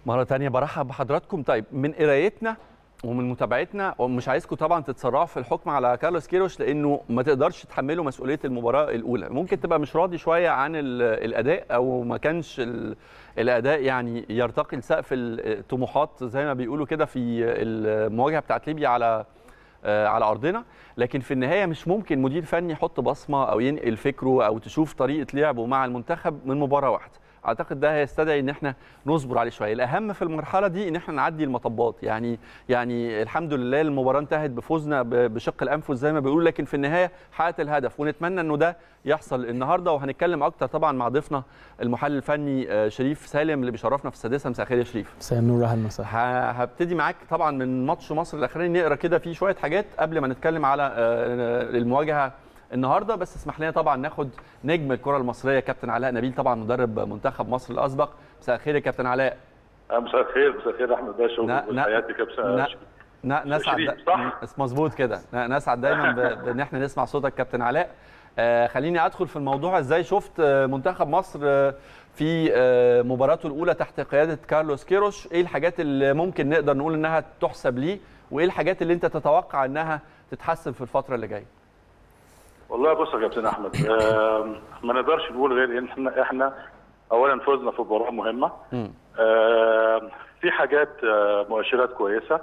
مرة تانية برحب بحضراتكم طيب من قرايتنا ومن متابعتنا ومش عايزكم طبعا تتسرعوا في الحكم على كارلوس كيروش لانه ما تقدرش تحمله مسؤوليه المباراه الاولى ممكن تبقى مش راضي شويه عن ال- الاداء او ما كانش ال- الاداء يعني يرتقي لسقف الطموحات زي ما بيقولوا كده في المواجهه بتاعت ليبيا على آه، على ارضنا لكن في النهايه مش ممكن مدير فني يحط بصمه او ينقل فكره او تشوف طريقه لعبه مع المنتخب من مباراه واحده اعتقد ده هيستدعي ان احنا نصبر عليه شويه الاهم في المرحله دي ان احنا نعدي المطبات يعني يعني الحمد لله المباراه انتهت بفوزنا ب- بشق الانفس زي ما بيقولوا لكن في النهايه حققت الهدف ونتمنى انه ده يحصل النهارده وهنتكلم اكتر طبعا مع ضيفنا المحلل الفني آه، شريف سالم اللي بيشرفنا في السادسه مساء الخير يا شريف مساء النور اهلا وسهلا ه- هبتدي معاك طبعا من ماتش مصر الاخراني نقرا كده فيه شويه حاجات قبل ما نتكلم على آه، المواجهه النهارده بس اسمح لنا طبعا ناخد نجم الكره المصريه كابتن علاء نبيل طبعا مدرب منتخب مصر الاسبق مساء الخير يا كابتن علاء آه، مساء الخير مساء الخير احمد باشا نا- نا- وحياتك يا مساء نا- ن- نسعد شريف، صح؟ اس- مظبوط كده ن- نسعد دايما ب- بان احنا نسمع صوتك كابتن علاء آه، خليني ادخل في الموضوع ازاي شفت آه، منتخب مصر آه، في آه، مباراته الاولى تحت قياده كارلوس كيروش ايه الحاجات اللي ممكن نقدر نقول انها تحسب ليه وايه الحاجات اللي انت تتوقع انها تتحسن في الفتره اللي جايه والله بص يا كابتن احمد آم، ما نقدرش نقول غير ان احنا احنا اولا فزنا في مباراه مهمه مم. آم، في حاجات آه، مؤشرات كويسه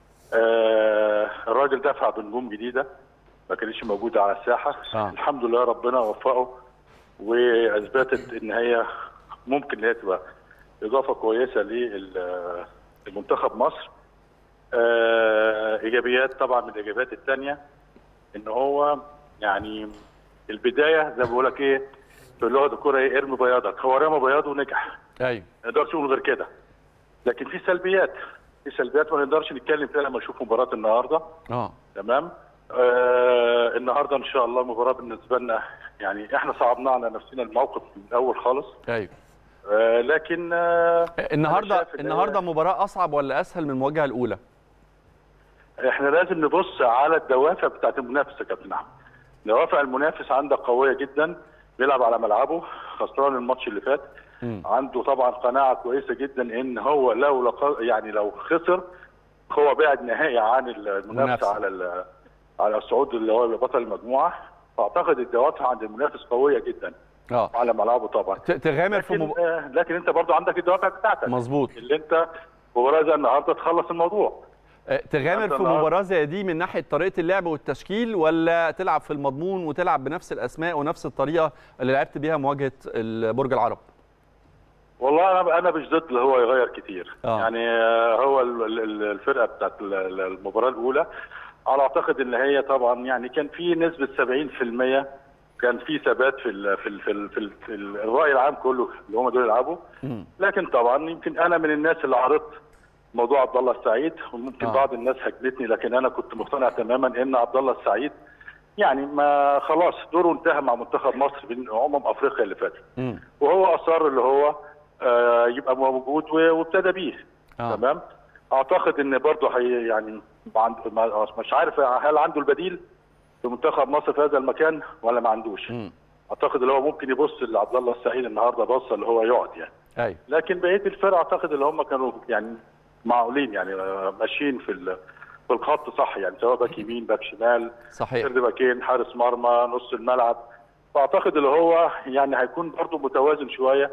آه، الراجل دفع بنجوم جديده ما كانتش موجوده على الساحه آه. الحمد لله ربنا وفقه واثبتت ان هي ممكن ان هي تبقى اضافه كويسه لل- لمنتخب مصر آه، ايجابيات طبعا من الايجابيات الثانيه ان هو يعني البدايه زي ما بقول لك ايه في لغه الكوره ايه ارمي بياضك هو رمى بياضه ونجح ايوه ما نقدرش نقول غير كده لكن في سلبيات في سلبيات ما نقدرش نتكلم فيها لما نشوف مباراه النهارده اه تمام آه النهارده ان شاء الله المباراه بالنسبه لنا يعني احنا صعبنا على نفسنا الموقف من الاول خالص ايوه آه لكن آه النهارده شايف إن النهارده هي- مباراه اصعب ولا اسهل من المواجهه الاولى احنا لازم نبص على الدوافع بتاعت المنافس يا كابتن احمد دوافع المنافس عندك قويه جدا بيلعب على ملعبه خسران الماتش اللي فات مم. عنده طبعا قناعه كويسه جدا ان هو لو لق... يعني لو خسر هو بعد نهائي عن المنافسه منافسة. على ال... على الصعود اللي هو بطل المجموعه فاعتقد الدوافع عند المنافس قويه جدا اه على ملعبه طبعا ت- تغامر في لكن, مب... آه لكن انت برضو عندك الدوافع بتاعتك مظبوط اللي انت مباراه زي النهارده تخلص الموضوع آه، تغامر أنت في النهاردة- مباراه زي دي من ناحيه طريقه اللعب والتشكيل ولا تلعب في المضمون وتلعب بنفس الاسماء ونفس الطريقه اللي لعبت بيها مواجهه ال- برج العرب والله انا انا مش ضد اللي هو يغير كتير آه. يعني آه، هو ال- ال- ال- الفرقه بتاعت ال- ال- المباراه الاولى على اعتقد ان هي طبعا يعني كان في نسبه 70% كان في ثبات في ال في ال في, ال في, ال في ال- الراي العام كله اللي هم دول يلعبوا مم. لكن طبعا يمكن انا من الناس اللي عرضت موضوع عبد الله السعيد وممكن آه. آه. بعض الناس هجمتني لكن انا كنت مقتنع تماما ان عبد الله السعيد يعني ما خلاص دوره انتهى مع منتخب مصر من امم افريقيا اللي فاتت مم. وهو اصر اللي هو آه، يبقى موجود و- وابتدى بيه آه. تمام اعتقد ان برضه هي يعني ما عند- ما- مش عارف هل عنده البديل في منتخب مصر في هذا المكان ولا ما عندوش مم. اعتقد اللي هو ممكن يبص لعبد الله السعيد النهارده بصه اللي هو يقعد يعني ايوه لكن بقيه الفرق اعتقد اللي هم كانوا يعني معقولين يعني آه، ماشيين في ال- في الخط صح يعني سواء باك يمين باك شمال صحيح سرد باكين حارس مرمى نص الملعب فاعتقد اللي هو يعني هيكون برضه متوازن شويه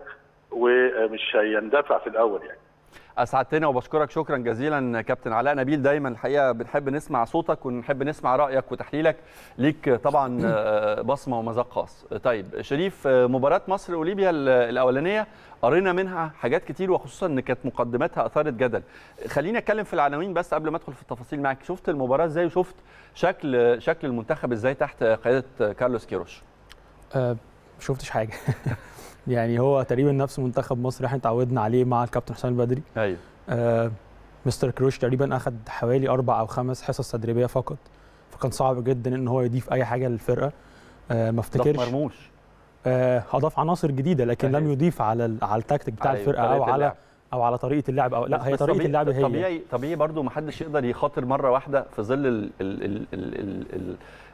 ومش هيندفع في الاول يعني اسعدتنا وبشكرك شكرا جزيلا كابتن علاء نبيل دايما الحقيقه بنحب نسمع صوتك ونحب نسمع رايك وتحليلك ليك طبعا آه، بصمه ومذاق خاص طيب شريف آه، مباراه مصر وليبيا ال- الاولانيه قرينا منها حاجات كتير وخصوصا ان كانت مقدماتها اثارت جدل خليني اتكلم في العناوين بس قبل ما ادخل في التفاصيل معاك شفت المباراه ازاي وشفت شكل شكل المنتخب ازاي تحت قياده كارلوس كيروش أه ما شفتش حاجه يعني هو تقريبا نفس منتخب مصر احنا اتعودنا عليه مع الكابتن حسام البدري ايوه أه مستر كروش تقريبا اخذ حوالي اربع او خمس حصص تدريبيه فقط فكان صعب جدا ان هو يضيف اي حاجه للفرقه أه ما ضف افتكرش مرموش أه اضاف عناصر جديده لكن لم أيوة. يضيف على ال- على التكتيك بتاع على الفرقه طريقة او على اللعب. او على طريقه اللعب او بس- لا هي بس طريقه طبيعي- اللعب هي طبيعي طبيعي برضو ما حدش يقدر يخاطر مره واحده في ظل ال ال ال ال ال ال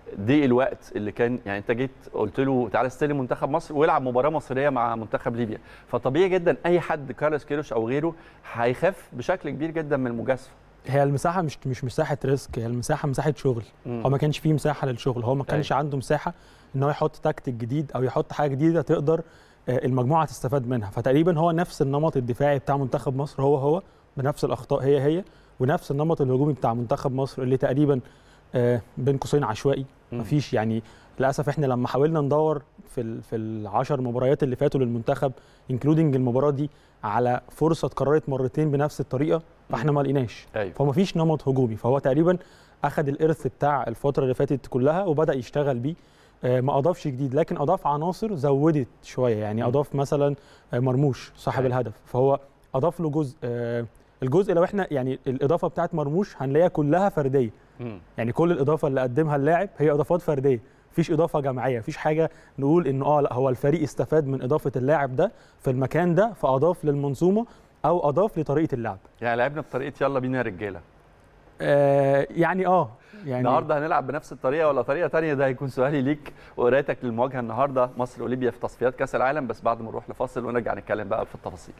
ضيق الوقت اللي كان يعني انت جيت قلت له تعالى استلم منتخب مصر والعب مباراه مصريه مع منتخب ليبيا فطبيعي جدا اي حد كارلوس كيروش او غيره هيخاف بشكل كبير جدا من المجازفه هي المساحه مش مش مساحه ريسك هي المساحه مساحه شغل مم. هو ما كانش فيه مساحه للشغل هو ما كانش عنده مساحه ان هو يحط تكتيك جديد او يحط حاجه جديده تقدر آه، المجموعه تستفاد منها فتقريبا هو نفس النمط الدفاعي بتاع منتخب مصر هو هو بنفس الاخطاء هي هي ونفس النمط الهجومي بتاع منتخب مصر اللي تقريبا آه، بين قوسين عشوائي مم. مفيش يعني للاسف احنا لما حاولنا ندور في ال في العشر مباريات اللي فاتوا للمنتخب انكلودنج المباراه دي على فرصه اتكررت مرتين بنفس الطريقه فاحنا ما لقيناش ايوه فهو مفيش نمط هجومي فهو تقريبا اخذ الارث بتاع الفتره اللي فاتت كلها وبدا يشتغل بيه آه، ما اضافش جديد لكن اضاف عناصر زودت شويه يعني م. اضاف مثلا آه، مرموش صاحب أيوة. الهدف فهو اضاف له جزء آه، الجزء لو احنا يعني الاضافه بتاعت مرموش هنلاقيها كلها فرديه مم. يعني كل الاضافه اللي قدمها اللاعب هي اضافات فرديه مفيش اضافه جماعيه مفيش حاجه نقول انه اه لا هو الفريق استفاد من اضافه اللاعب ده في المكان ده فاضاف للمنظومه او اضاف لطريقه اللعب يعني لعبنا بطريقه يلا بينا يا رجاله آه يعني اه يعني النهارده هنلعب بنفس الطريقه ولا طريقه تانية ده هيكون سؤالي ليك وقرايتك للمواجهه النهارده مصر وليبيا في تصفيات كاس العالم بس بعد ما نروح لفاصل ونرجع نتكلم بقى في التفاصيل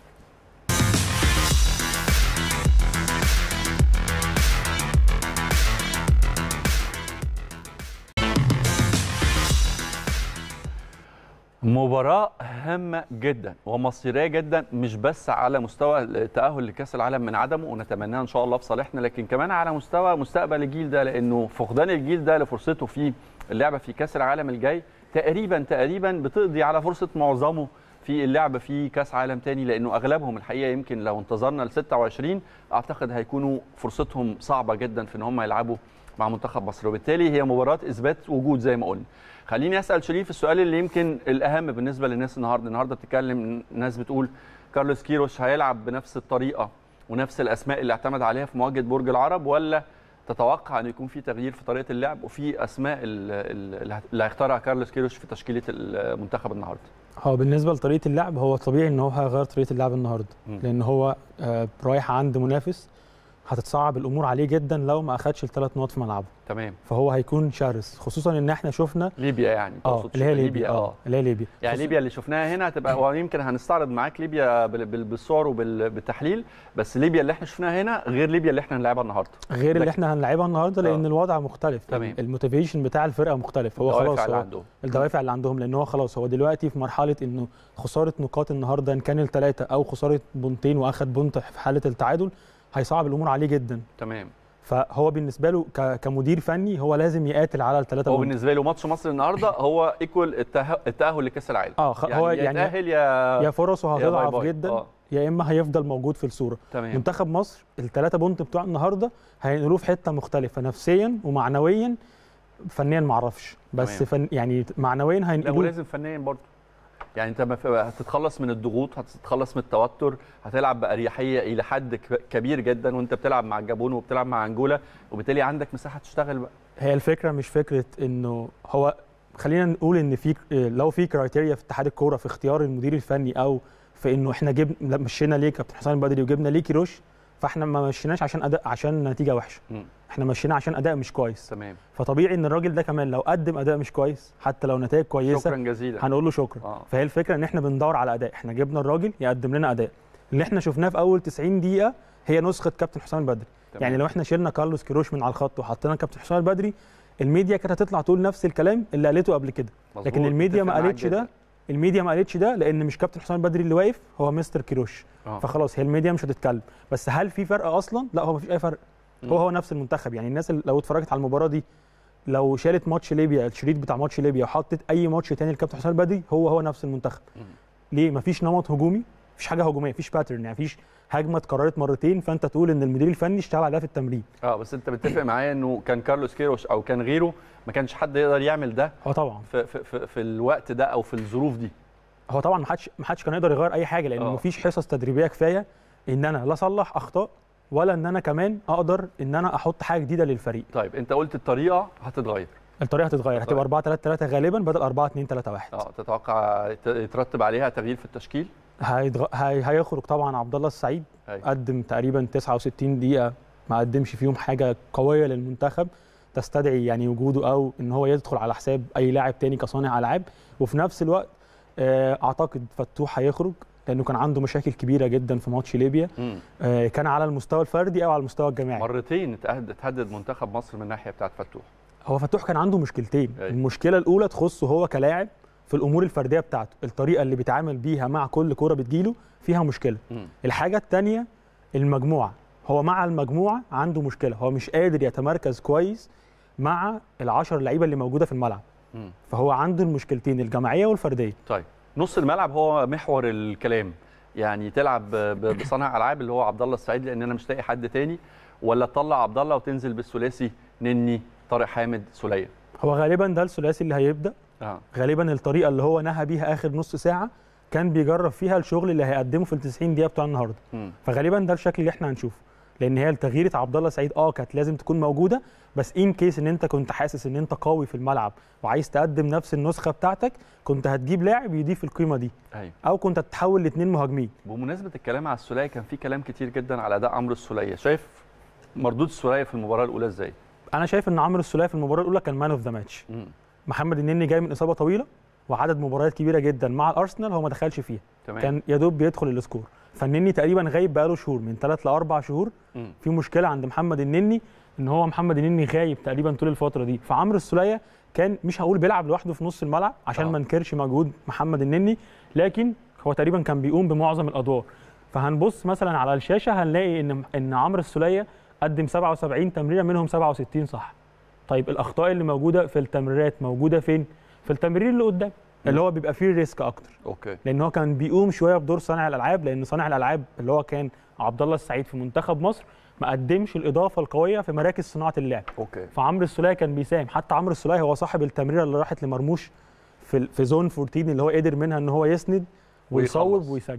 مباراة هامة جدا ومصيرية جدا مش بس على مستوى التأهل لكأس العالم من عدمه ونتمناه إن شاء الله في صالحنا لكن كمان على مستوى مستقبل الجيل ده لأنه فقدان الجيل ده لفرصته في اللعبة في كأس العالم الجاي تقريبا تقريبا بتقضي على فرصة معظمه في اللعب في كاس عالم تاني لانه اغلبهم الحقيقه يمكن لو انتظرنا ل 26 اعتقد هيكونوا فرصتهم صعبه جدا في ان هم يلعبوا مع منتخب مصر وبالتالي هي مباراه اثبات وجود زي ما قلنا خليني اسال شريف السؤال اللي يمكن الاهم بالنسبه للناس النهارده النهارده بتتكلم ناس بتقول كارلوس كيروش هيلعب بنفس الطريقه ونفس الاسماء اللي اعتمد عليها في مواجهه برج العرب ولا تتوقع ان يكون في تغيير في طريقه اللعب وفي اسماء ال- ال- اللي هيختارها كارلوس كيروش في تشكيله المنتخب النهارده هو بالنسبه لطريقه اللعب هو طبيعي ان هو هيغير طريقه اللعب النهارده مم. لان هو آه، رايح عند منافس هتتصعب الامور عليه جدا لو ما اخدش الثلاث نقط في ملعبه تمام فهو هيكون شرس خصوصا ان احنا شفنا ليبيا يعني اه تقصد اللي هي شوف ليبيا اه اللي هي ليبيا يعني خصوصاً- ليبيا اللي شفناها هنا هتبقى هو يمكن هنستعرض معاك ليبيا بال- بال- بالصور وبالتحليل بس ليبيا اللي احنا شفناها هنا غير ليبيا اللي احنا هنلعبها النهارده غير اللي لكن- احنا هنلعبها النهارده لان آه. الوضع مختلف تمام. الموتيفيشن بتاع الفرقه مختلف هو الدوافع خلاص اللي هو عندهم الدوافع اللي عندهم لان هو خلاص هو دلوقتي في مرحله انه خساره نقاط النهارده ان كان الثلاثه او خساره بونتين واخد بونت في حاله التعادل هيصعب الامور عليه جدا تمام فهو بالنسبه له ك- كمدير فني هو لازم يقاتل على الثلاثه هو بونت بالنسبه له ماتش مصر النهارده هو ايكوال التاهل لكاس العالم اه خ- يعني هو يا يعني يتاهل يا يا فرصه يا باي هتضعف باي. جدا آه. يا اما هيفضل موجود في الصوره تمام منتخب مصر الثلاثه بونت بتوع النهارده هينقلوه في حته مختلفه نفسيا ومعنويا فنيا ما اعرفش بس تمام. فن يعني معنويا لا هينقلوه ولازم فنيا برضه يعني انت ما في- هتتخلص من الضغوط هتتخلص من التوتر هتلعب باريحيه الى حد ك- كبير جدا وانت بتلعب مع الجابون وبتلعب مع انجولا وبالتالي عندك مساحه تشتغل بقى هي الفكره مش فكره انه هو خلينا نقول ان في لو في كرايتيريا في اتحاد الكوره في اختيار المدير الفني او في انه احنا جبنا لا، مشينا ليه كابتن حسام البدري وجبنا ليه كيروش فاحنا ما مشيناش عشان اداء عشان نتيجه وحشه مم. احنا مشينا عشان اداء مش كويس تمام فطبيعي ان الراجل ده كمان لو قدم اداء مش كويس حتى لو نتائج كويسه شكرا جزيلا هنقول له شكرا اه فهي الفكره ان احنا بندور على اداء احنا جبنا الراجل يقدم لنا اداء اللي احنا شفناه في اول 90 دقيقه هي نسخه كابتن حسام البدري تمام. يعني لو احنا شلنا كارلوس كيروش من على الخط وحطينا كابتن حسام البدري الميديا كانت هتطلع تقول نفس الكلام اللي قالته قبل كده مظبوط، لكن الميديا ما متفق معاك قالتش ده جداً. الميديا ما قالتش ده لان مش كابتن حسام البدري اللي واقف هو مستر كيروش آه. فخلاص هي الميديا مش هتتكلم بس هل في فرق اصلا لا هو مفيش اي فرق مم. هو هو نفس المنتخب يعني الناس اللي لو اتفرجت على المباراه دي لو شالت ماتش ليبيا الشريط بتاع ماتش ليبيا وحطت اي ماتش تاني لكابتن حسام البدري هو هو نفس المنتخب مم. ليه مفيش نمط هجومي مفيش حاجه هجوميه مفيش باترن يعني مفيش هجمه اتكررت مرتين فانت تقول ان المدير الفني اشتغل عليها في التمرين اه بس انت متفق معايا انه كان كارلوس كيروش او كان غيره ما كانش حد يقدر يعمل ده هو طبعا في, في, في, في الوقت ده او في الظروف دي هو طبعا ما حدش ما حدش كان يقدر يغير اي حاجه لان آه. مفيش حصص تدريبيه كفايه ان انا لا اصلح اخطاء ولا ان انا كمان اقدر ان انا احط حاجه جديده للفريق طيب انت قلت الطريقه هتتغير الطريقه هتتغير هتبقى 4 3 3 غالبا بدل 4 2 3 1 اه تتوقع يت- يترتب عليها تغيير في التشكيل هيدغ... هي... هيخرج طبعا عبد الله السعيد أيوة. قدم تقريبا 69 دقيقه ما قدمش فيهم حاجه قويه للمنتخب تستدعي يعني وجوده او ان هو يدخل على حساب اي لاعب تاني كصانع العاب وفي نفس الوقت آه، اعتقد فتوح هيخرج لانه كان عنده مشاكل كبيره جدا في ماتش ليبيا مم. آه، كان على المستوى الفردي او على المستوى الجماعي مرتين اتهدد اتهدد منتخب مصر من الناحيه بتاعت فتوح هو فتوح كان عنده مشكلتين أيوة. المشكله الاولى تخصه هو كلاعب في الامور الفرديه بتاعته الطريقه اللي بيتعامل بيها مع كل كره بتجيله فيها مشكله مم. الحاجه الثانيه المجموعه هو مع المجموعه عنده مشكله هو مش قادر يتمركز كويس مع العشر لعيبه اللي موجوده في الملعب مم. فهو عنده المشكلتين الجماعيه والفرديه طيب نص الملعب هو محور الكلام يعني تلعب ب- ب- بصانع العاب اللي هو عبد الله السعيد لان انا مش لاقي حد تاني ولا تطلع عبد الله وتنزل بالثلاثي نني طارق حامد سوليه هو غالبا ده الثلاثي اللي هيبدا اه غالبا الطريقه اللي هو نهى بيها اخر نص ساعه كان بيجرب فيها الشغل اللي هيقدمه في ال 90 دقيقه بتوع النهارده مم. فغالبا ده الشكل اللي احنا هنشوفه لان هي تغييره عبد الله سعيد اه كانت لازم تكون موجوده بس ان كيس ان انت كنت حاسس ان انت قوي في الملعب وعايز تقدم نفس النسخه بتاعتك كنت هتجيب لاعب يضيف القيمه دي ايوه او كنت هتتحول لاثنين مهاجمين بمناسبه الكلام على السوليه كان في كلام كتير جدا على اداء عمرو السوليه شايف مردود السوليه في المباراه الاولى ازاي انا شايف ان عمرو السوليه في المباراه الاولى كان مان اوف ذا ماتش مم. محمد النني جاي من اصابه طويله وعدد مباريات كبيره جدا مع الارسنال هو ما دخلش فيها تمام كان يا دوب بيدخل السكور فالنني تقريبا غايب بقاله شهور من ثلاث لاربع شهور مم. في مشكله عند محمد النني ان هو محمد النني غايب تقريبا طول الفتره دي فعمرو السوليه كان مش هقول بيلعب لوحده في نص الملعب عشان آه. ما نكرش مجهود محمد النني لكن هو تقريبا كان بيقوم بمعظم الادوار فهنبص مثلا على الشاشه هنلاقي ان ان عمرو السوليه قدم 77 تمريره منهم 67 صح طيب الاخطاء اللي موجوده في التمريرات موجوده فين في التمرير اللي قدام اللي هو بيبقى فيه ريسك اكتر اوكي لان هو كان بيقوم شويه بدور صانع الالعاب لان صانع الالعاب اللي هو كان عبد الله السعيد في منتخب مصر ما قدمش الاضافه القويه في مراكز صناعه اللعب اوكي فعمرو السوليه كان بيساهم حتى عمرو السوليه هو صاحب التمريره اللي راحت لمرموش في ال- في زون 14 اللي هو قدر منها ان هو يسند ويصوب ويخلص. ويسجل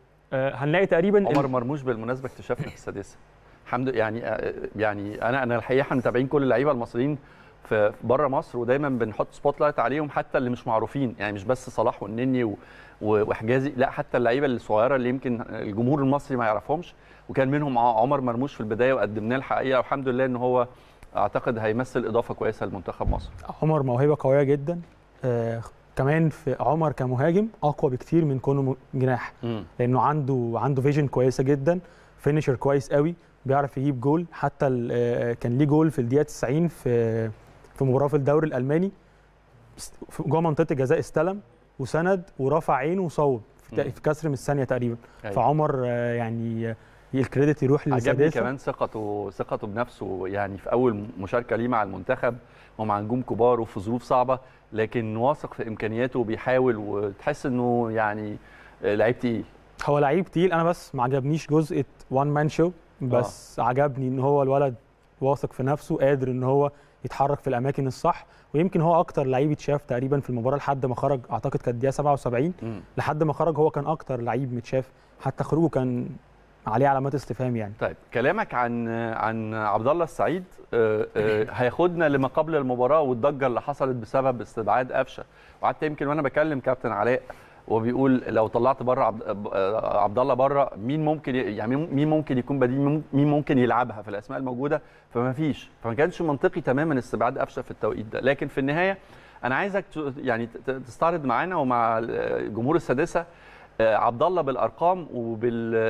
آه هنلاقي تقريبا عمر مرموش بالمناسبه اكتشفنا في السادسه الحمد يعني يعني انا انا الحقيقه احنا متابعين كل اللعيبه المصريين في بره مصر ودايما بنحط سبوت لايت عليهم حتى اللي مش معروفين يعني مش بس صلاح والنني و- و- وحجازي لا حتى اللعيبه الصغيره اللي يمكن الجمهور المصري ما يعرفهمش وكان منهم ع- عمر مرموش في البدايه وقدمناه الحقيقه والحمد لله ان هو اعتقد هيمثل اضافه كويسه لمنتخب مصر عمر موهبه قويه جدا آه كمان في عمر كمهاجم اقوى بكتير من كونه م- جناح امم لانه عنده عنده فيجن كويسه جدا فينيشر كويس قوي بيعرف يجيب جول حتى ال- آه، كان ليه جول في الدقيقه 90 في في مباراه في الدوري الالماني است- في- جوه منطقه الجزاء استلم وسند ورفع عينه وصوب في مم. تق- في كسر من الثانيه تقريبا أيوة. فعمر آه، يعني آه، الكريدت يروح عجبني للسادسه كمان ثقته ثقته بنفسه يعني في اول مشاركه ليه مع المنتخب ومع نجوم كبار وفي ظروف صعبه لكن واثق في امكانياته وبيحاول وتحس انه يعني لعيب تقيل هو لعيب تقيل انا بس ما عجبنيش جزء وان مان شو بس آه. عجبني ان هو الولد واثق في نفسه قادر ان هو يتحرك في الاماكن الصح ويمكن هو اكتر لعيب اتشاف تقريبا في المباراه لحد ما خرج اعتقد كانت الدقيقه 77 مم. لحد ما خرج هو كان اكتر لعيب متشاف حتى خروجه كان عليه علامات استفهام يعني طيب كلامك عن عن عبد الله السعيد آه، آه، هياخدنا لما قبل المباراه والضجه اللي حصلت بسبب استبعاد قفشه وقعدت يمكن وانا بكلم كابتن علاء وبيقول لو طلعت بره عبد, آه، عبد الله بره مين ممكن ي- يعني مين ممكن يكون بديل مين- مين ممكن يلعبها في الاسماء الموجوده فما فيش فما كانش منطقي تماما استبعاد قفشه في التوقيت ده لكن في النهايه انا عايزك ت- يعني ت- تستعرض معانا ومع جمهور السادسه آه، عبد الله بالارقام وبال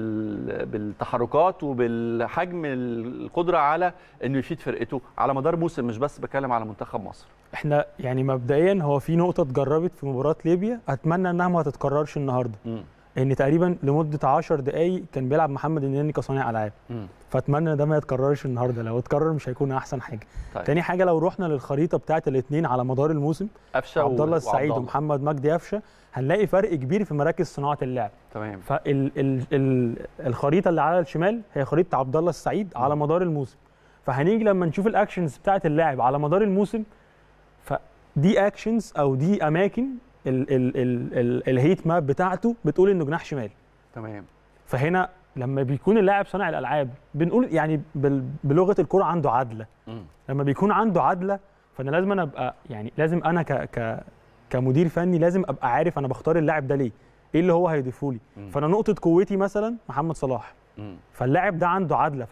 بال بالتحركات وبالحجم القدره على انه يفيد فرقته على مدار موسم مش بس بتكلم على منتخب مصر احنا يعني مبدئيا هو في نقطه اتجربت في مباراه ليبيا اتمنى انها ما تتكررش النهارده مم. ان تقريبا لمده 10 دقائق كان بيلعب محمد النني كصانع العاب مم. فاتمنى ان ده ما يتكررش النهارده لو اتكرر مش هيكون احسن حاجه طيب. تاني حاجه لو رحنا للخريطه بتاعت الاثنين على مدار الموسم قفشه عبد الله و- السعيد وعبد الله. ومحمد مجدي قفشه هنلاقي فرق كبير في مراكز صناعه اللعب تمام فال ال ال الخريطه اللي على الشمال هي خريطه عبد الله السعيد على مدار الموسم فهنيجي لما نشوف الاكشنز بتاعت اللاعب على مدار الموسم فدي اكشنز او دي اماكن ال ال ال ال الهيت ماب بتاعته بتقول انه جناح شمال تمام فهنا لما بيكون اللاعب صانع الالعاب بنقول يعني بال- بلغه الكره عنده عدله مم. لما بيكون عنده عدله فانا لازم انا ابقى يعني لازم انا ك ك كمدير فني لازم ابقى عارف انا بختار اللاعب ده ليه ايه اللي هو هيضيفه لي مم. فانا نقطه قوتي مثلا محمد صلاح مم. فاللاعب ده عنده عدله فانا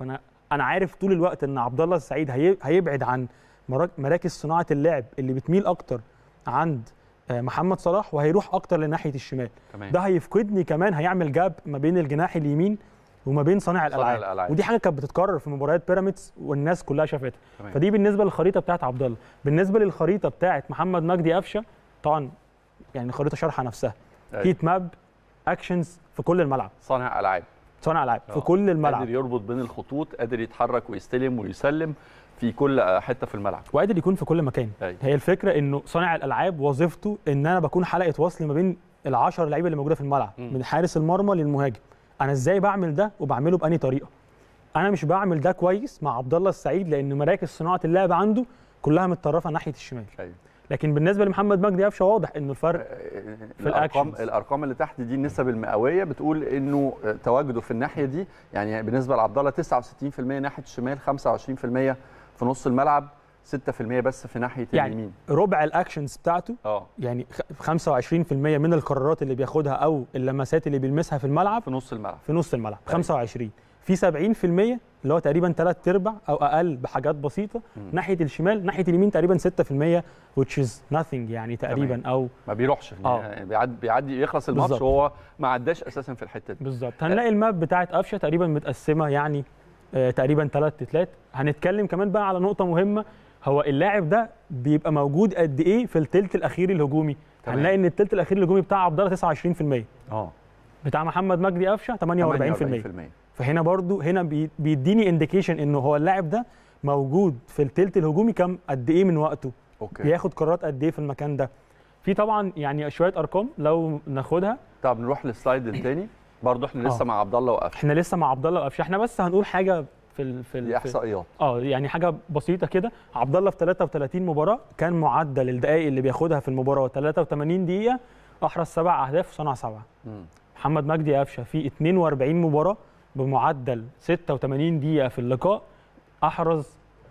انا عارف طول الوقت ان عبد الله السعيد هي- هيبعد عن مرا- مراكز صناعه اللعب اللي بتميل اكتر عند آه، محمد صلاح وهيروح اكتر لناحيه الشمال تمام ده هيفقدني كمان هيعمل جاب ما بين الجناح اليمين وما بين صانع الالعاب الألعاب. ودي حاجه كانت بتتكرر في مباريات بيراميدز والناس كلها شافتها تمام. فدي بالنسبه للخريطه بتاعت عبد الله بالنسبه للخريطه بتاعت محمد مجدي قفشه طبعا يعني الخريطه شارحه نفسها أيوة. هيت ماب اكشنز في كل الملعب صانع العاب صانع العاب في آه. كل الملعب قادر يربط بين الخطوط قادر يتحرك ويستلم ويسلم في كل آه، حته في الملعب وقادر يكون في كل مكان أيوة. هي الفكره انه صانع الالعاب وظيفته ان انا بكون حلقه وصل ما بين ال10 لعيبه اللي موجوده في الملعب مم. من حارس المرمى للمهاجم انا ازاي بعمل ده وبعمله بأني طريقه انا مش بعمل ده كويس مع عبد الله السعيد لان مراكز صناعه اللعب عنده كلها متطرفه ناحيه الشمال أيوة. لكن بالنسبه لمحمد مجدي قفشه واضح انه الفرق في الارقام الأكشنز. الارقام اللي تحت دي النسب المئويه بتقول انه تواجده في الناحيه دي يعني بالنسبه لعبد الله 69% ناحيه الشمال 25% في نص الملعب 6% بس في ناحيه يعني اليمين ربع الاكشنز بتاعته اه يعني خ- 25% من القرارات اللي بياخدها او اللمسات اللي بيلمسها في الملعب في نص الملعب في نص الملعب أيوة. 25 في 70% اللي هو تقريبا ثلاث ارباع او اقل بحاجات بسيطه مم. ناحيه الشمال ناحيه اليمين تقريبا 6% which is nothing يعني تقريبا او ما بيروحش آه. يعني بيعدي بيعدي يخلص الماتش بالظبط. وهو ما عداش اساسا في الحته دي بالظبط هنلاقي الماب بتاعت قفشه تقريبا متقسمه يعني آه تقريبا ثلاث تلات هنتكلم كمان بقى على نقطه مهمه هو اللاعب ده بيبقى موجود قد ايه في الثلث الاخير الهجومي تمام. هنلاقي ان الثلث الاخير الهجومي بتاع عبد الله 29% اه بتاع محمد مجدي قفشه 48% 48% فهنا برضو هنا بي- بيديني انديكيشن انه هو اللاعب ده موجود في التلت الهجومي كم قد ايه من وقته اوكي بياخد قرارات قد ايه في المكان ده في طبعا يعني شويه ارقام لو ناخدها طب نروح للسلايد الثاني برضه احنا لسه آه. مع عبد الله وقفشه احنا لسه مع عبد الله وقفشه احنا بس هنقول حاجه في ال في, ال دي في احصائيات اه يعني حاجه بسيطه كده عبد الله في 33 مباراه كان معدل الدقائق اللي بياخدها في المباراه 83 دقيقه احرز سبع اهداف وصنع سبعه مم. محمد مجدي قفشه في 42 مباراه بمعدل 86 دقيقه في اللقاء احرز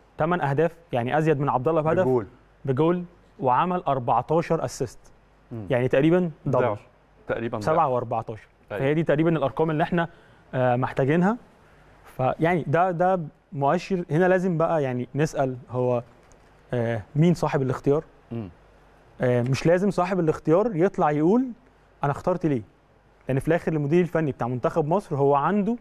8 اهداف يعني ازيد من عبد الله بهدف بجول بجول وعمل 14 اسيست مم. يعني تقريبا دبل ضعف. تقريبا ضعف. 7 و14 أيوة. فهي دي تقريبا الارقام اللي احنا آه، محتاجينها فيعني ده ده مؤشر هنا لازم بقى يعني نسال هو آه، مين صاحب الاختيار مم. آه، مش لازم صاحب الاختيار يطلع يقول انا اخترت ليه لان في الاخر المدير الفني بتاع منتخب مصر هو عنده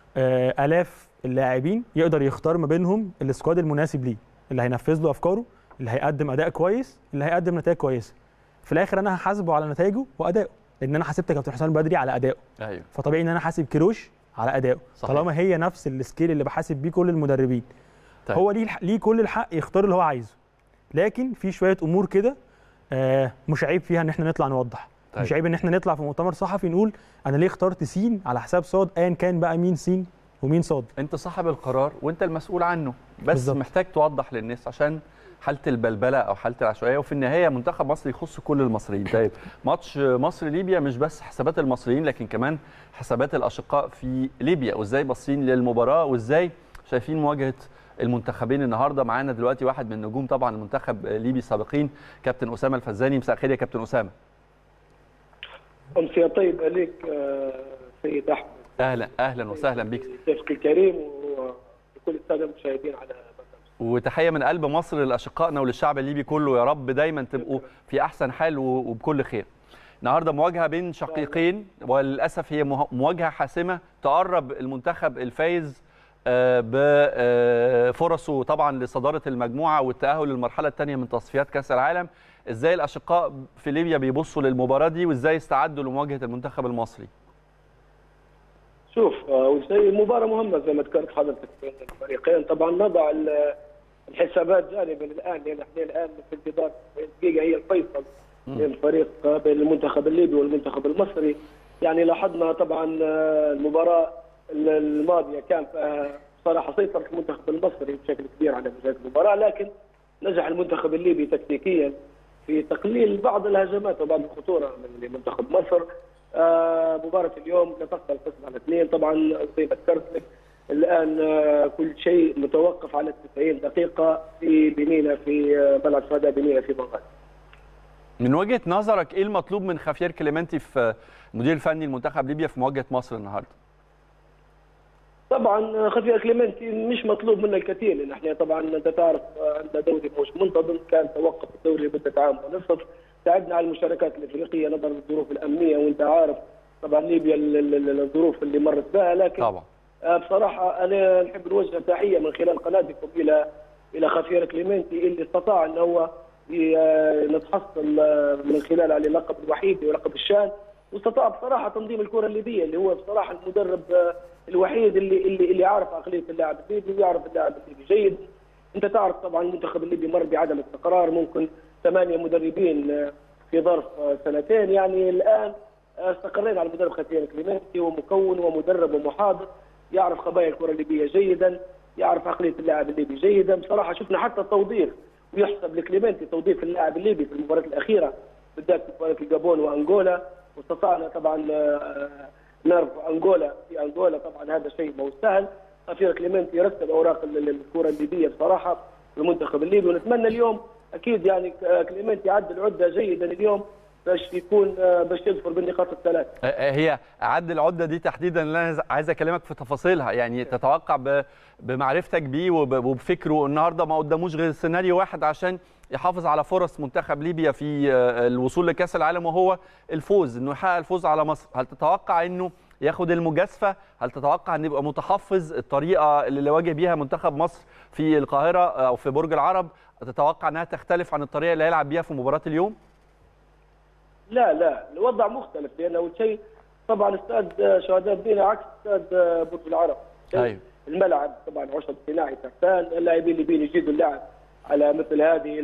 آه، الاف اللاعبين يقدر يختار ما بينهم السكواد المناسب ليه اللي هينفذ له افكاره اللي هيقدم اداء كويس اللي هيقدم نتائج كويسه في الاخر انا هحاسبه على نتائجه وادائه لان انا حاسبت كابتن حسام بدري على ادائه ايوه فطبيعي ان انا حاسب كيروش على ادائه صحيح. طالما هي نفس السكيل اللي بحاسب بيه كل المدربين طيب. هو ليه الح- ليه كل الحق يختار اللي هو عايزه لكن في شويه امور كده آه، مش عيب فيها ان احنا نطلع نوضح طيب. مش عيب ان احنا نطلع في مؤتمر صحفي نقول انا ليه اخترت سين على حساب صاد ايا كان بقى مين سين ومين صاد انت صاحب القرار وانت المسؤول عنه بس بالظبط. محتاج توضح للناس عشان حاله البلبله او حاله العشوائيه وفي النهايه منتخب مصر يخص كل المصريين طيب ماتش مصر ليبيا مش بس حسابات المصريين لكن كمان حسابات الاشقاء في ليبيا وازاي باصين للمباراه وازاي شايفين مواجهه المنتخبين النهارده معانا دلوقتي واحد من نجوم طبعا المنتخب الليبي السابقين كابتن اسامه الفزاني مساء الخير يا كابتن اسامه أمسية طيبة لك آه، سيد أحمد اهلا اهلا وسهلا بيك ضيفك الكريم وكل السادة المشاهدين على برنامج وتحيه من قلب مصر لاشقائنا وللشعب الليبي كله يا رب دايما تبقوا في احسن حال و- وبكل خير. النهارده مواجهه بين شقيقين وللاسف هي مه- مواجهه حاسمه تقرب المنتخب الفايز آه، بفرصه طبعا لصداره المجموعه والتاهل للمرحله الثانيه من تصفيات كاس العالم. ازاي الاشقاء في ليبيا بيبصوا للمباراه دي وازاي استعدوا لمواجهه المنتخب المصري؟ شوف آه، وزي مباراة مهمة زي ما ذكرت حضرتك بين الفريقين طبعا نضع ال- الحسابات جانبا الآن لأن احنا الآن في انتظار الدقيقة هي الفيصل بين فريق آه، بين المنتخب الليبي والمنتخب المصري يعني لاحظنا طبعا آه، المباراة الماضية كان فيها صراحة سيطرة المنتخب المصري بشكل كبير على مجال المباراة لكن نجح المنتخب الليبي تكتيكيا في تقليل بعض الهجمات وبعض الخطوره من منتخب مصر آه مباراه اليوم لا تقبل القسم على اثنين طبعا زي ما ذكرت لك الان آه كل شيء متوقف على 90 دقيقه في بنينا في آه ملعب شهداء بنينا في بغداد. من وجهه نظرك ايه المطلوب من خافير كليمنتي في المدير الفني لمنتخب ليبيا في مواجهه مصر النهارده؟ طبعا خفير كليمنتي مش مطلوب منه الكثير لان احنا طبعا انت تعرف عندنا دوري مش منتظم كان توقف الدوري لمده عام ونصف تعبنا على المشاركات الافريقيه نظرا للظروف الامنيه وانت عارف طبعا ليبيا الظروف اللي مرت بها لكن طبعا بصراحه انا نحب نوجه تحيه من خلال قناتكم الى الى خفير كليمنتي اللي استطاع ان هو نتحصل من خلال على اللقب الوحيد ولقب الشان واستطاع بصراحه تنظيم الكره الليبيه اللي هو بصراحه المدرب الوحيد اللي اللي اللي يعرف عقليه اللاعب الليبي ويعرف اللاعب الليبي جيد انت تعرف طبعا المنتخب الليبي مر بعدم استقرار ممكن ثمانيه مدربين في ظرف سنتين يعني الان استقرينا على المدرب خطير كليمنتي ومكون ومدرب ومحاضر يعرف خبايا الكره الليبيه جيدا يعرف عقليه اللاعب الليبي جيدا بصراحه شفنا حتى التوظيف ويحسب لكليمنتي توظيف اللاعب الليبي في المباراه الاخيره بالذات في مباراه الجابون وانغولا واستطعنا طبعا نرفع انغولا في انغولا طبعا هذا شيء مو سهل خفير كليمنتي يرتب اوراق الكره الليبيه بصراحه في المنتخب الليبي ونتمنى اليوم اكيد يعني كليمنتي عدل عده جيدا اليوم باش يكون باش يظفر بالنقاط الثلاث هي عد العده دي تحديدا اللي انا عايز اكلمك في تفاصيلها يعني تتوقع بمعرفتك بيه وبفكره النهارده ما قداموش غير سيناريو واحد عشان يحافظ على فرص منتخب ليبيا في الوصول لكاس العالم وهو الفوز انه يحقق الفوز على مصر هل تتوقع انه ياخد المجازفه هل تتوقع ان يبقى متحفظ الطريقه اللي واجه بيها منتخب مصر في القاهره او في برج العرب تتوقع انها تختلف عن الطريقه اللي هيلعب بيها في مباراه اليوم لا لا الوضع مختلف لان اول شيء طبعا استاد شهداء مدينه عكس استاد برج العرب ايوه الملعب طبعا عشب صناعي تحتان اللاعبين اللي بين يجيدوا اللعب على مثل هذه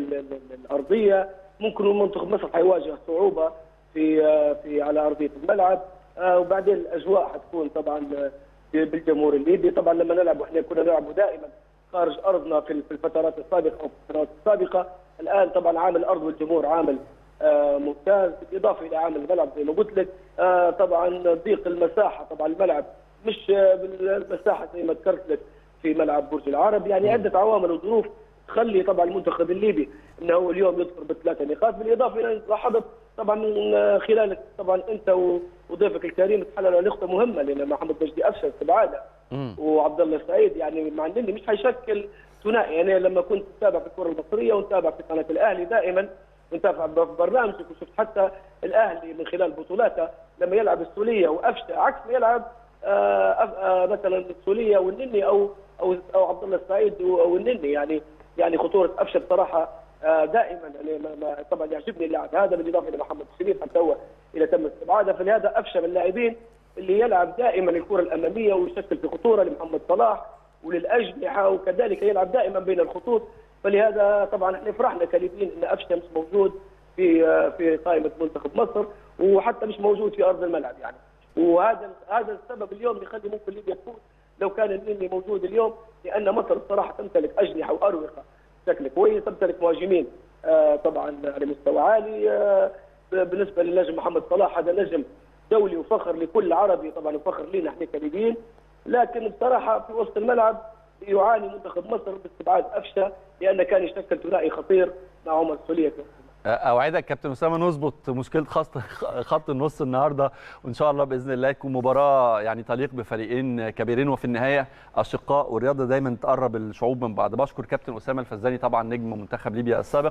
الارضيه ممكن منتخب مصر حيواجه صعوبه في في على ارضيه الملعب وبعدين الاجواء حتكون طبعا بالجمهور الليبي طبعا لما نلعب واحنا كنا نلعب دائما خارج ارضنا في الفترات السابقه او في السنوات السابقه الان طبعا عامل الارض والجمهور عامل آه ممتاز بالاضافه الى عامل الملعب زي ما قلت لك آه طبعا ضيق المساحه طبعا الملعب مش آه بالمساحه زي ما ذكرت لك في ملعب برج العرب يعني عده عوامل وظروف تخلي طبعا المنتخب الليبي انه هو اليوم يظفر بثلاثه نقاط بالاضافه الى لاحظت طبعا من خلالك طبعا انت وضيفك الكريم تحلل نقطه مهمه لان محمد مجدي افشل استبعاده وعبد الله السعيد يعني مع النني مش حيشكل ثنائي يعني لما كنت تتابع في الكره المصريه ونتابع في قناه الاهلي دائما ونتابع في برنامجك وشفت حتى الاهلي من خلال بطولاته لما يلعب السوليه وافشة عكس ما يلعب آآ آآ مثلا السوليه والنني او او او عبد الله السعيد والنني يعني يعني خطوره افشة بصراحه دائما يعني ما طبعا يعجبني اللاعب هذا بالاضافه الى محمد الشريف حتى هو الى تم استبعاده فلهذا افشل اللاعبين اللي يلعب دائما الكره الاماميه ويشكل في خطوره لمحمد صلاح وللاجنحه وكذلك يلعب دائما بين الخطوط فلهذا طبعا احنا فرحنا كليبيين ان افشة مش موجود في في قائمه منتخب مصر وحتى مش موجود في ارض الملعب يعني وهذا هذا السبب اليوم يخلي ممكن ليبيا تفوز لو كان النني موجود اليوم لان مصر بصراحه تمتلك اجنحه واروقه بشكل كويس تمتلك مهاجمين آه طبعا على مستوى عالي آه بالنسبه للنجم محمد صلاح هذا نجم دولي وفخر لكل عربي طبعا وفخر لنا احنا كليبيين لكن بصراحه في وسط الملعب يعاني منتخب مصر باستبعاد افشة لانه كان يشكل ثنائي خطير مع عمر السوليه اوعدك كابتن اسامه نظبط مشكله خط خط النص النهارده وان شاء الله باذن الله تكون مباراه يعني تليق بفريقين كبيرين وفي النهايه اشقاء والرياضه دايما تقرب الشعوب من بعض بشكر كابتن اسامه الفزاني طبعا نجم منتخب ليبيا السابق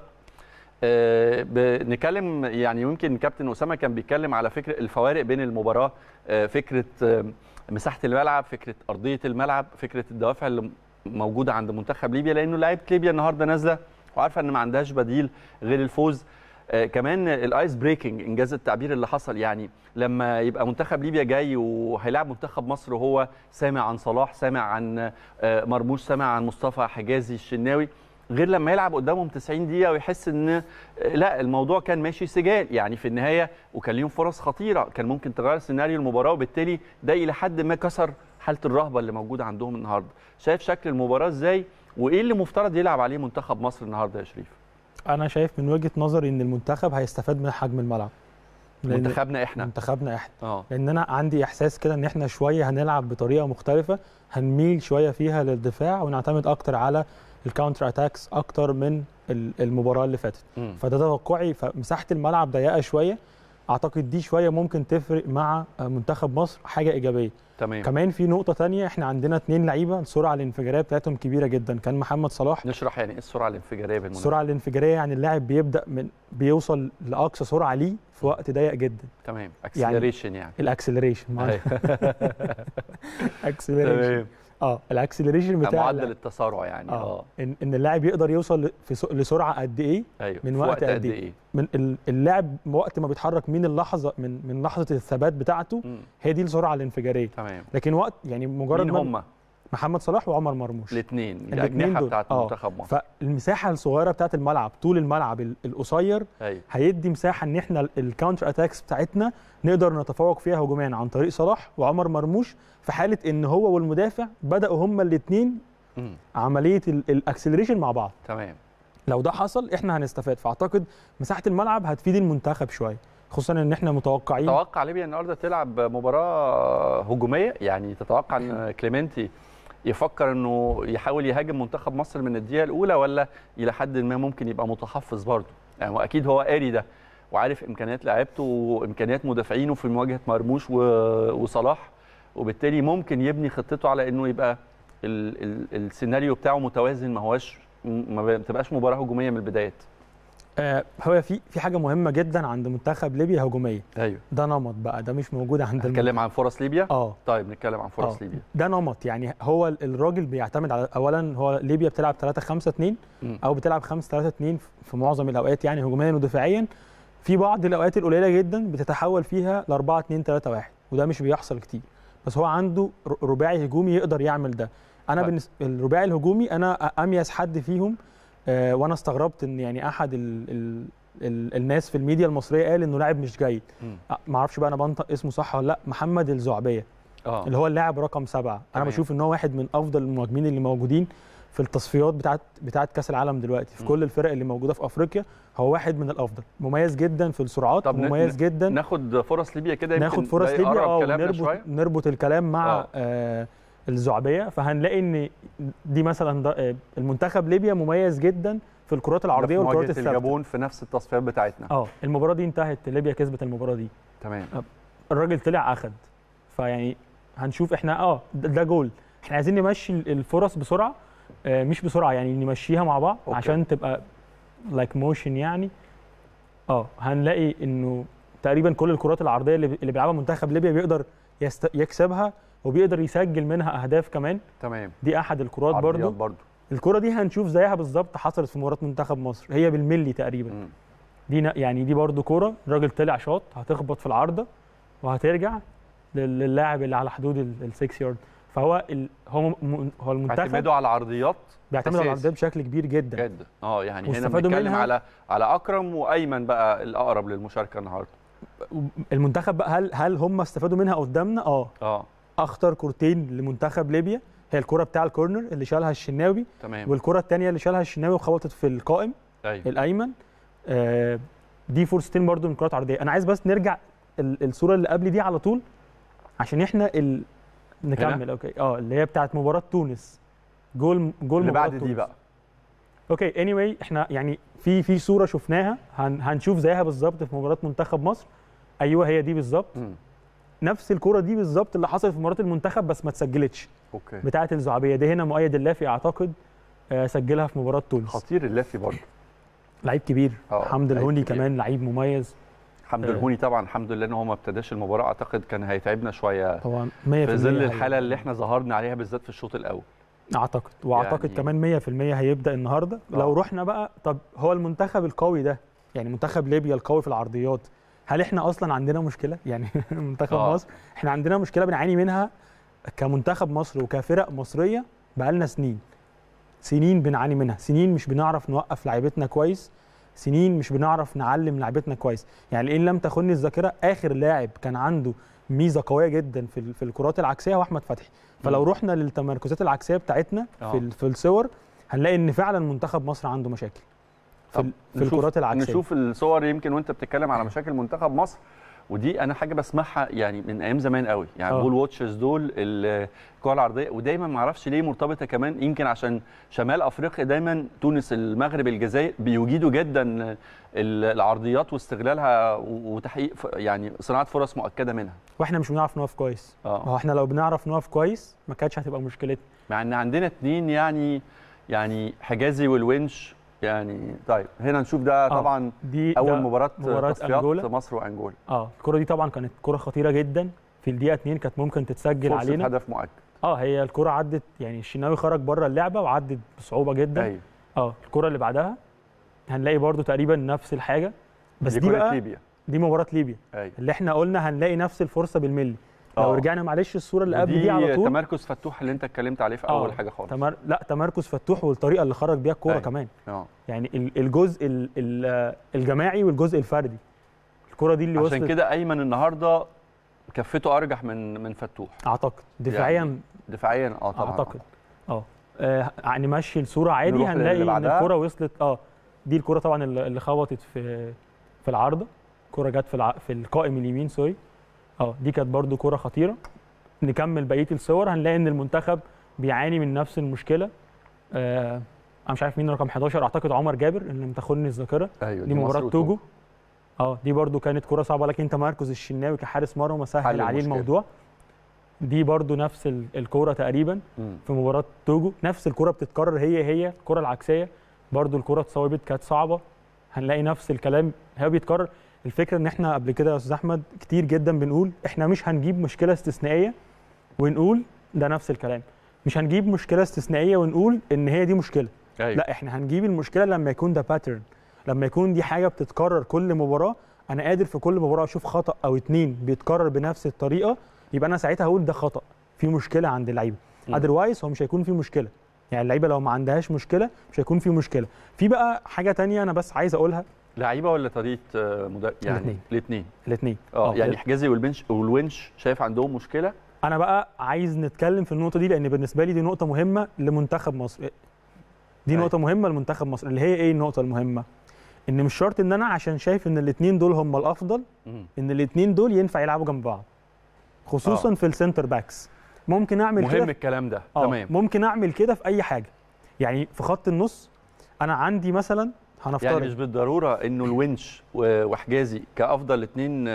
أه بنتكلم يعني يمكن كابتن اسامه كان بيتكلم على فكره الفوارق بين المباراه أه فكره أه مساحه الملعب فكره ارضيه الملعب فكره الدوافع اللي موجوده عند منتخب ليبيا لانه لعيبه ليبيا النهارده نازله وعارفه ان ما عندهاش بديل غير الفوز آه كمان الايس بريكنج انجاز التعبير اللي حصل يعني لما يبقى منتخب ليبيا جاي وهيلاعب منتخب مصر وهو سامع عن صلاح سامع عن آه مرموش سامع عن مصطفى حجازي الشناوي غير لما يلعب قدامهم 90 دقيقه ويحس ان لا الموضوع كان ماشي سجال يعني في النهايه وكان ليهم فرص خطيره كان ممكن تغير سيناريو المباراه وبالتالي ده الى حد ما كسر حاله الرهبه اللي موجوده عندهم النهارده شايف شكل المباراه ازاي وايه اللي مفترض يلعب عليه منتخب مصر النهارده يا شريف انا شايف من وجهه نظري ان المنتخب هيستفاد من حجم الملعب منتخبنا احنا منتخبنا احنا اه لان انا عندي احساس كده ان احنا شويه هنلعب بطريقه مختلفه هنميل شويه فيها للدفاع ونعتمد اكتر على الكاونتر اتاكس اكتر من المباراه اللي فاتت مم. فده توقعي فمساحه الملعب ضيقه شويه اعتقد دي شويه ممكن تفرق مع منتخب مصر حاجه ايجابيه تمام كمان في نقطه تانية احنا عندنا اتنين لعيبه السرعه الانفجاريه بتاعتهم كبيره جدا كان محمد صلاح نشرح يعني ايه السرعه الانفجاريه بالمناسبه السرعه الانفجاريه يعني اللاعب بيبدا من بيوصل لاقصى سرعه ليه في وقت ضيق جدا تمام اكسلريشن يعني, الاكسلريشن أيوة. اكسلريشن تمام اه الاكسلريشن بتاع معدل اللاعب. التسارع يعني اه اه ان ان اللاعب يقدر يوصل ل- في س- لسرعه قد ايه ايوه من في وقت قد قد إيه؟ ايه من ال- اللاعب وقت ما بيتحرك من اللحظه من من لحظه الثبات بتاعته مم. هي دي السرعه الانفجاريه تمام لكن وقت يعني مجرد مين ما هم محمد صلاح وعمر مرموش الاثنين الاتنين الاجنحه دول. بتاعت آه. منتخب مصر فالمساحه الصغيره بتاعت الملعب طول الملعب ال- القصير ايوه هيدي مساحه ان احنا الكاونتر اتاكس بتاعتنا نقدر نتفوق فيها هجوميا عن طريق صلاح وعمر مرموش في حاله ان هو والمدافع بداوا هما الاثنين مم. عمليه الاكسلريشن مع بعض تمام لو ده حصل احنا هنستفاد فاعتقد مساحه الملعب هتفيد المنتخب شويه خصوصا ان احنا متوقعين تتوقع ليبيا النهارده تلعب مباراه هجوميه يعني تتوقع ان كليمنتي يفكر انه يحاول يهاجم منتخب مصر من الدقيقه الاولى ولا الى حد ما ممكن يبقى متحفظ برضه يعني هو اكيد هو قاري ده وعارف امكانيات لعيبته وامكانيات مدافعينه في مواجهه مرموش و- وصلاح وبالتالي ممكن يبني خطته على انه يبقى ال ال السيناريو بتاعه متوازن ما هواش ما بتبقاش مباراه هجوميه من البدايات آه هو في في حاجه مهمه جدا عند منتخب ليبيا هجوميه ايوه ده نمط بقى ده مش موجود عند المنتخب نتكلم عن فرص ليبيا اه طيب نتكلم عن فرص آه. ليبيا ده نمط يعني هو ال- الراجل بيعتمد على اولا هو ليبيا بتلعب 3 5 2 مم. او بتلعب 5 3 2 في معظم الاوقات يعني هجوميا ودفاعيا في بعض الاوقات القليله جدا بتتحول فيها ل 4 2 3 1 وده مش بيحصل كتير بس هو عنده ر- رباعي هجومي يقدر يعمل ده انا طيب. بالنسبه الرباعي الهجومي انا أ- اميز حد فيهم آه وانا استغربت ان يعني احد ال ال ال الناس في الميديا المصريه قال انه لاعب مش جيد مم. أ- ما اعرفش بقى انا بنطق اسمه صح ولا لا محمد الزعبيه اه اللي هو اللاعب رقم سبعة انا تمام. بشوف ان هو واحد من افضل المهاجمين اللي موجودين في التصفيات بتاعت بتاعت كاس العالم دلوقتي في م. كل الفرق اللي موجوده في افريقيا هو واحد من الافضل مميز جدا في السرعات طب ن- مميز جدا ناخد فرص ليبيا كده يمكن ناخد فرص ده ليبيا يقرب اه كلامنا ونربط شويه نربط الكلام مع آه. آه. آه الزعبيه فهنلاقي ان دي مثلا ده آه المنتخب ليبيا مميز جدا في الكرات العرضيه ده في والكرات مواجهة الثابته الجابون في نفس التصفيات بتاعتنا اه المباراه دي انتهت ليبيا كسبت المباراه دي تمام الراجل طلع اخد فيعني هنشوف احنا اه ده ده جول احنا عايزين نمشي الفرص بسرعه آه مش بسرعه يعني نمشيها مع بعض أوكي. عشان تبقى لايك موشن يعني اه هنلاقي انه تقريبا كل الكرات العرضيه اللي اللي بيلعبها منتخب ليبيا بيقدر يست... يكسبها وبيقدر يسجل منها اهداف كمان تمام دي احد الكرات عرضيات برضو برضو الكره دي هنشوف زيها بالظبط حصلت في مباراه منتخب مصر هي بالملي تقريبا مم. دي ن- يعني دي برضو كوره الراجل طلع شاط هتخبط في العارضه وهترجع لل- للاعب اللي على حدود ال6 يارد فهو ال هو م- هو المنتخب اعتمدوا على العرضيات بيعتمد على أساس. العرضيات بشكل كبير جدا جدا اه يعني هنا واستفادوا بنتكلم منها. على على اكرم وايمن بقى الاقرب للمشاركه النهارده المنتخب بقى هل هل هم استفادوا منها قدامنا اه اه اخطر كورتين لمنتخب ليبيا هي الكره بتاع الكورنر اللي شالها الشناوي تمام والكره الثانيه اللي شالها الشناوي وخبطت في القائم ايوه الايمن آه دي فرصتين برضو من كرات عرضيه انا عايز بس نرجع ال- الصوره اللي قبل دي على طول عشان احنا ال... نكمل اوكي اه اللي هي بتاعت مباراه تونس جول جول اللي مباراه بعد تونس. دي بقى اوكي اني anyway احنا يعني في في صوره شفناها هن هنشوف زيها بالظبط في مباراه منتخب مصر ايوه هي دي بالظبط مم. نفس الكره دي بالظبط اللي حصلت في مباراه المنتخب بس ما اتسجلتش اوكي بتاعه الزعبيه دي هنا مؤيد اللافي اعتقد آه، سجلها في مباراه تونس خطير اللافي برضه لعيب كبير آه، حمد لعيب الهوني كبير. كمان لعيب مميز حمد آه. الهوني طبعا الحمد لله ان هو ما ابتداش المباراه اعتقد كان هيتعبنا شويه طبعا 100% في ظل هي- الحاله اللي احنا ظهرنا عليها بالذات في الشوط الاول اعتقد واعتقد يعني- كمان 100% هيبدا النهارده لو آه. رحنا بقى طب هو المنتخب القوي ده يعني منتخب ليبيا القوي في العرضيات هل احنا اصلا عندنا مشكله يعني منتخب آه. مصر احنا عندنا مشكله بنعاني منها كمنتخب مصر وكفرق مصريه بقالنا سنين سنين بنعاني منها سنين مش بنعرف نوقف لعيبتنا كويس سنين مش بنعرف نعلم لعيبتنا كويس يعني ان لم تخني الذاكره اخر لاعب كان عنده ميزه قويه جدا في ال- في الكرات العكسيه هو احمد فتحي فلو مم. رحنا للتمركزات العكسيه بتاعتنا آه. في ال- في الصور هنلاقي ان فعلا منتخب مصر عنده مشاكل في, طب ال- في نشوف- الكرات العكسيه نشوف الصور يمكن وانت بتتكلم على مشاكل منتخب مصر ودي انا حاجه بسمعها يعني من ايام زمان قوي يعني آه. بول واتشز دول الكره العرضيه ودايما ما اعرفش ليه مرتبطه كمان يمكن عشان شمال افريقيا دايما تونس المغرب الجزائر بيجيدوا جدا ال- العرضيات واستغلالها و- وتحقيق ف- يعني صناعه فرص مؤكده منها واحنا مش بنعرف نقف كويس اه ما هو احنا لو بنعرف نقف كويس ما كانتش هتبقى مشكلتنا مع ان عندنا اتنين يعني يعني حجازي والونش يعني طيب هنا نشوف ده آه. طبعا دي اول ده مباراه مباراة تصفيات أنجولا. مصر وانجولا اه الكره دي طبعا كانت كره خطيره جدا في الدقيقه 2 كانت ممكن تتسجل فرصه علينا هدف مؤكد اه هي الكره عدت يعني الشناوي خرج بره اللعبه وعدت بصعوبه جدا ايوه اه الكره اللي بعدها هنلاقي برضو تقريبا نفس الحاجه بس دي دي, كرة بقى ليبيا دي مباراه ليبيا ايوه اللي احنا قلنا هنلاقي نفس الفرصه بالملي لو آه. رجعنا معلش الصوره اللي قبل ودي دي على طول تمركز فتوح اللي انت اتكلمت عليه في آه، اول حاجه خالص تمر... لا تمركز فتوح والطريقه اللي خرج بيها الكوره أيوة. كمان اه يعني ال- الجزء ال- ال- الجماعي والجزء الفردي الكره دي اللي عشان وصلت كده ايمن النهارده كفته ارجح من من فتوح اعتقد دفاعيا يعني دفاعيا اه طبعا اعتقد اه آه، يعني ماشي الصوره عادي نروح للي هنلاقي ان بعدها. الكره وصلت اه دي الكره طبعا اللي اللي خبطت في في العارضه الكره جت في الع... في القائم اليمين سوري اه دي كانت برده كره خطيره نكمل بقيه الصور هنلاقي ان المنتخب بيعاني من نفس المشكله آه انا مش عارف مين رقم 11 اعتقد عمر جابر اللي متخني الذاكره ايوه دي مصر مباراه وتوجو. توجو اه دي برده كانت كره صعبه لكن تمركز الشناوي كحارس مرمى حل سهل عليه المشكلة. الموضوع دي برده نفس ال- الكوره تقريبا مم. في مباراه توجو نفس الكره بتتكرر هي هي الكره العكسيه برضو الكره اتصوبت كانت صعبه هنلاقي نفس الكلام هي بيتكرر الفكره ان احنا قبل كده يا استاذ احمد كتير جدا بنقول احنا مش هنجيب مشكله استثنائيه ونقول ده نفس الكلام مش هنجيب مشكله استثنائيه ونقول ان هي دي مشكله ايوه لا احنا هنجيب المشكله لما يكون ده باترن لما يكون دي حاجه بتتكرر كل مباراه انا قادر في كل مباراه اشوف خطا او اتنين بيتكرر بنفس الطريقه يبقى انا ساعتها هقول ده خطا في مشكله عند اللعيبه مم. اذروايز هو مش هيكون في مشكله يعني اللعيبه لو ما عندهاش مشكله مش هيكون في مشكله في بقى حاجه تانية انا بس عايز اقولها لعيبه ولا طريقه آه، مدرب يعني الاتنين. الاثنين الاثنين اه يعني حجازي والبنش والونش شايف عندهم مشكله انا بقى عايز نتكلم في النقطه دي لان بالنسبه لي دي نقطه مهمه لمنتخب مصر دي أيوة. نقطه مهمه لمنتخب مصر اللي هي ايه النقطه المهمه ان مش شرط ان انا عشان شايف ان الاثنين دول هم الافضل مم. ان الاثنين دول ينفع يلعبوا جنب بعض خصوصا آه. في السنتر باكس ممكن اعمل مهم كده الكلام ده آه، تمام ممكن اعمل كده في اي حاجه يعني في خط النص انا عندي مثلا هنفترض يعني مش بالضروره انه الونش و- وحجازي كافضل اثنين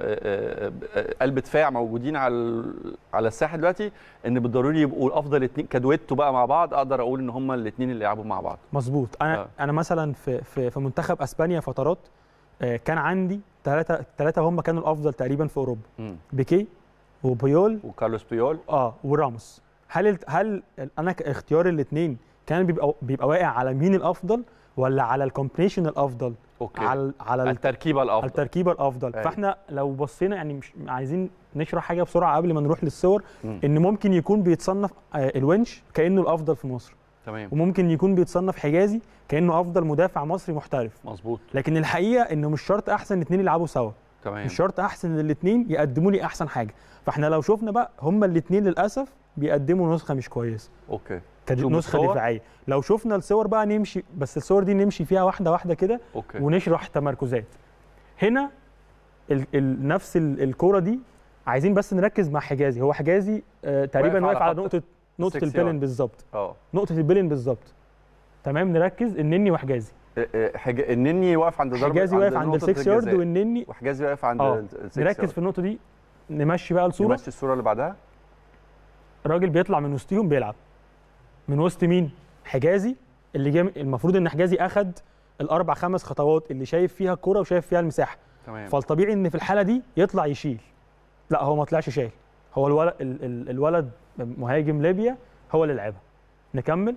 قلب دفاع موجودين على ال- على الساحه دلوقتي ان بالضروري يبقوا افضل اثنين كدويتو بقى مع بعض اقدر اقول ان هم الاثنين اللي يلعبوا مع بعض مظبوط انا آه. آه. انا مثلا في في في منتخب اسبانيا فترات آه، كان عندي ثلاثه ثلاثه هم كانوا الافضل تقريبا في اوروبا مم. بيكي وبيول وكارلوس بيول اه وراموس هل الت- هل انا اختيار الاثنين كان بيبقى بيبقى واقع على مين الافضل ولا على الكومبينيشن الافضل اوكي على على الت- التركيبه الافضل التركيبه الافضل أيوة. فاحنا لو بصينا يعني مش عايزين نشرح حاجه بسرعه قبل ما نروح للصور مم. ان ممكن يكون بيتصنف آه، الونش كانه الافضل في مصر تمام وممكن يكون بيتصنف حجازي كانه افضل مدافع مصري محترف مظبوط لكن الحقيقه انه مش شرط احسن الاثنين يلعبوا سوا تمام مش شرط احسن الاثنين يقدموا لي احسن حاجه فاحنا لو شفنا بقى هما الاثنين للاسف بيقدموا نسخه مش كويسه اوكي كد- شوف نسخه الصور. دفاعيه لو شفنا الصور بقى نمشي بس الصور دي نمشي فيها واحده واحده كده اوكي ونشرح تمركزات هنا ال ال نفس ال الكوره دي عايزين بس نركز مع حجازي هو حجازي آه تقريبا واقف واقف على على خط نقطه نقطه السكس البيلن يارد. بالظبط اه نقطه البيلن بالظبط تمام نركز النني وحجازي آه، آه، حج... النني واقف عند ضرب حجازي واقف عند نقطة السكس يارد الجزاء. والنني وحجازي واقف عند اه ال- السكس نركز يارد. في النقطه دي نمشي بقى الصوره نمشي الصوره اللي بعدها الراجل بيطلع من وسطهم بيلعب من وسط مين حجازي اللي جاي المفروض ان حجازي اخد الاربع خمس خطوات اللي شايف فيها الكوره وشايف فيها المساحه تمام فالطبيعي ان في الحاله دي يطلع يشيل لا هو ما طلعش شايل هو الولد ال ال الولد مهاجم ليبيا هو اللي لعبها نكمل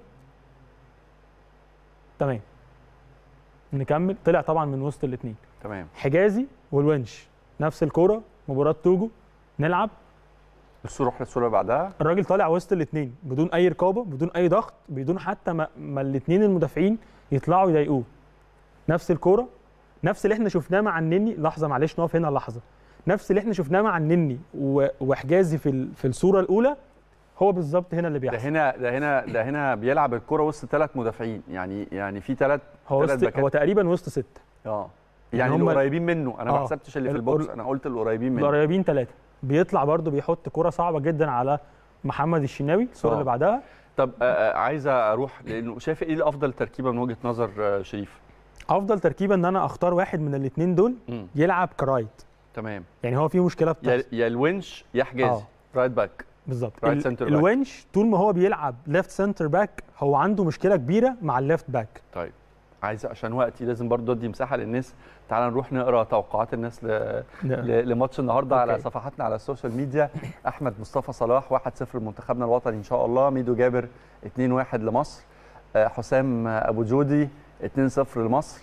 تمام نكمل طلع طبعا من وسط الاثنين تمام حجازي والونش نفس الكوره مباراه توجو نلعب الصوره روح للصوره اللي بعدها الراجل طالع وسط الاثنين بدون اي رقابه بدون اي ضغط بدون حتى ما, ما الاثنين المدافعين يطلعوا يضايقوه نفس الكوره نفس اللي احنا شفناه مع النني لحظه معلش نقف هنا لحظه نفس اللي احنا شفناه مع النني و- وحجازي في ال- في الصوره الاولى هو بالظبط هنا اللي ده بيحصل هنا ده هنا ده هنا بيلعب الكره وسط ثلاث مدافعين يعني يعني في ثلاث هو ثلاث وسط باكات. هو تقريبا وسط سته اه يعني هم القريبين منه انا ما آه. حسبتش اللي في ال- البوكس انا قلت القريبين منه القريبين ثلاثه بيطلع برده بيحط كرة صعبه جدا على محمد الشناوي الصوره آه. اللي بعدها طب آه، آه، عايز اروح لانه شايف ايه الافضل تركيبه من وجهه نظر آه، شريف افضل تركيبه ان انا اختار واحد من الاثنين دول مم. يلعب كرايت تمام يعني هو في مشكله يا بتحصل يا الونش يا حجازي آه. رايت باك بالظبط رايت ال- سنتر باك. الونش طول ما هو بيلعب ليفت سنتر باك هو عنده مشكله كبيره مع الليفت باك طيب عايز عشان وقتي لازم برضه ادي مساحه للناس تعال نروح نقرا توقعات الناس ل... ل- لماتش النهارده على أوكي. صفحاتنا على السوشيال ميديا احمد مصطفى صلاح 1-0 لمنتخبنا الوطني ان شاء الله ميدو جابر 2-1 لمصر آه، حسام ابو جودي 2-0 لمصر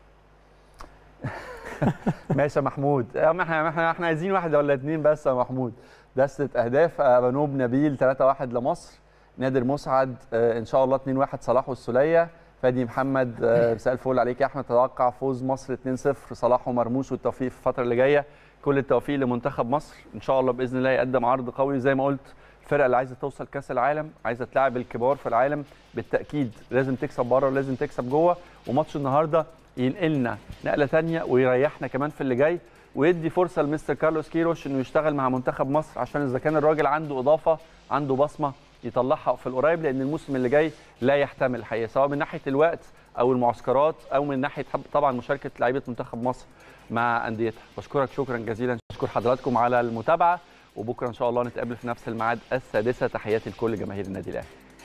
ماشي يا محمود يا عم احنا احنا احنا عايزين واحد ولا اتنين بس يا محمود دستة اهداف آه، بنوب نبيل 3-1 لمصر نادر مسعد آه، ان شاء الله 2-1 صلاح والسوليه فادي محمد آه، مساء الفل عليك يا احمد تتوقع فوز مصر 2-0 صلاح ومرموش والتوفيق في الفتره اللي جايه كل التوفيق لمنتخب مصر ان شاء الله باذن الله يقدم عرض قوي زي ما قلت الفرقه اللي عايزه توصل كاس العالم عايزه تلاعب الكبار في العالم بالتاكيد لازم تكسب بره ولازم تكسب جوه وماتش النهارده ينقلنا نقله ثانيه ويريحنا كمان في اللي جاي ويدي فرصه لمستر كارلوس كيروش انه يشتغل مع منتخب مصر عشان اذا كان الراجل عنده اضافه عنده بصمه يطلعها في القريب لان الموسم اللي جاي لا يحتمل الحقيقه سواء من ناحيه الوقت او المعسكرات او من ناحيه حب- طبعا مشاركه لعيبه منتخب مصر مع انديتها بشكرك شكرا جزيلا اشكر حضراتكم على المتابعه وبكره ان شاء الله نتقابل في نفس الميعاد السادسه تحياتي لكل جماهير النادي الاهلي